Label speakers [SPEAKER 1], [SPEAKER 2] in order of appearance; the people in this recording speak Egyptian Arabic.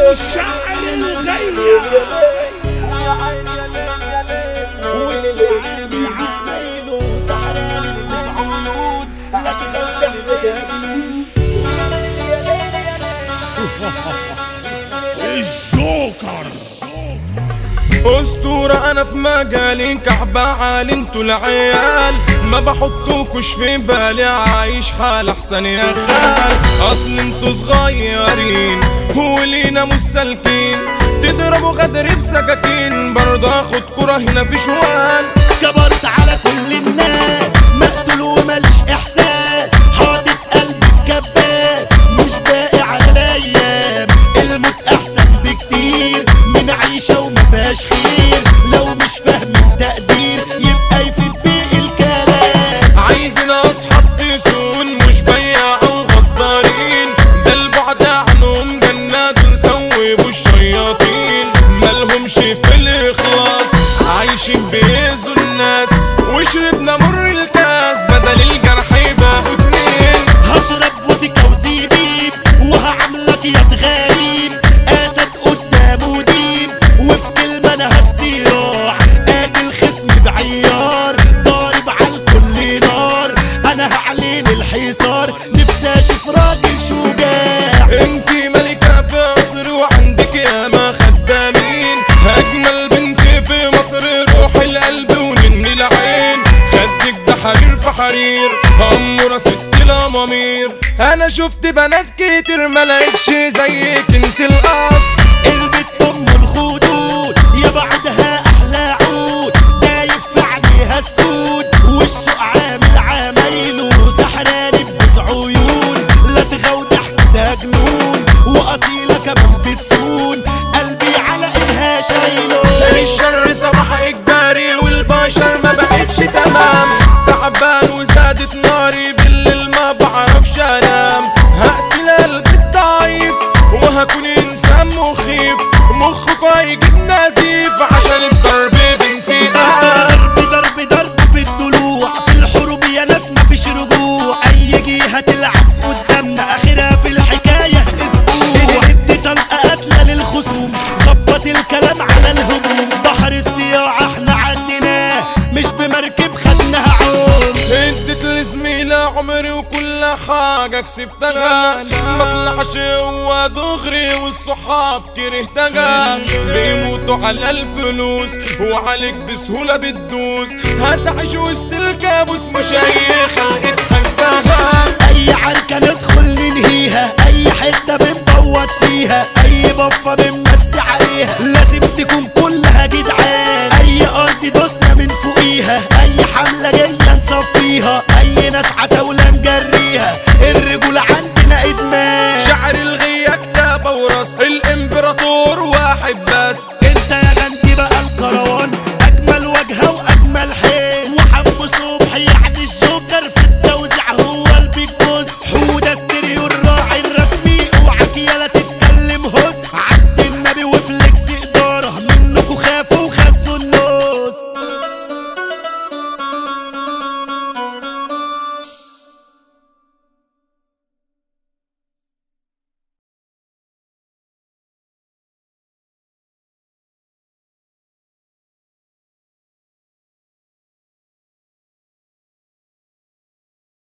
[SPEAKER 1] الشاعر الغير والشعب العمايل سحران التسع عيون لا تغلح بتهديد الجوكر
[SPEAKER 2] أسطورة أنا في مجالي كعبة عالي انتوا العيال ما بحطوكش في بالي عايش حال أحسن يا خال أصل انتوا صغيرين ولينا مش سالكين تضربوا غدر بسكاكين برضه اخد كرة هنا في شوال
[SPEAKER 1] كبرت على كل الناس مقتول وملش احساس حاطط قلبي في كباس مش باقي على الايام الموت احسن بكتير من عيشه وما فيهاش خير لو مش فاهم التقدير يبقى يفيد بيه الكلام
[SPEAKER 2] عايزين اصحاب تسون مش بياع وغدارين ده البعد عنهم جنات التوب والشياطين مالهمش في الاخلاص عايشين بيأذوا الناس وشربنا مر الكاس بدل الجرح يبقوا اتنين
[SPEAKER 1] هشرب فودكا وزبيب وهعملك يا تغاريب اسد قدام ودين وفي كلمه انا هالسراع قاتل خصم بعيار ضارب على الكل نار انا هعلن الحصار نفسي اشوف راجل شجاع
[SPEAKER 2] انتي ملكة في مصر وعندك ياما خدامين اجمل بنت في مصر روح القلب ونن العين خدك ده حرير في حرير امورة ست الامامير انا شفت بنات كتير ملاقيتش زيك انت الاصل
[SPEAKER 1] البت ام الخدود يا بعدها احلى عود دايب في عينيها السود والشوق عامل عمايله سحراني بجوز عيون لا تغاو ضحكتها جنون واصيله كمان بتسون قلبي على ايدها شايله
[SPEAKER 2] الشر صباح اجباري والبشر ما بقتش تمام تعبان وزادت ناري بالليل ما بعرفش انام هقتل قلبي الضعيف وهكون انسان مخيف مخك هيجيب نزيف عشان الضرب بنتي آه
[SPEAKER 1] ضرب ضرب ضرب في الضلوع في الحروب يا ناس مفيش رجوع اي جهه تلعب قدامنا اخرها في الحكايه اسبوع ادي طلقه قاتله للخصوم ظبط الكلام على الهجوم بحر الصياعه احنا عديناه مش بمركب خدناها عوم
[SPEAKER 2] اديت لزميلة عمري وكل حاجة كسبتها ما طلعش هو دغري والصحاب كرهتها بيموتوا على الفلوس وعليك بسهولة بتدوس هتعيش وسط الكابوس مش اي خلقة حبها
[SPEAKER 1] اي عركه ندخل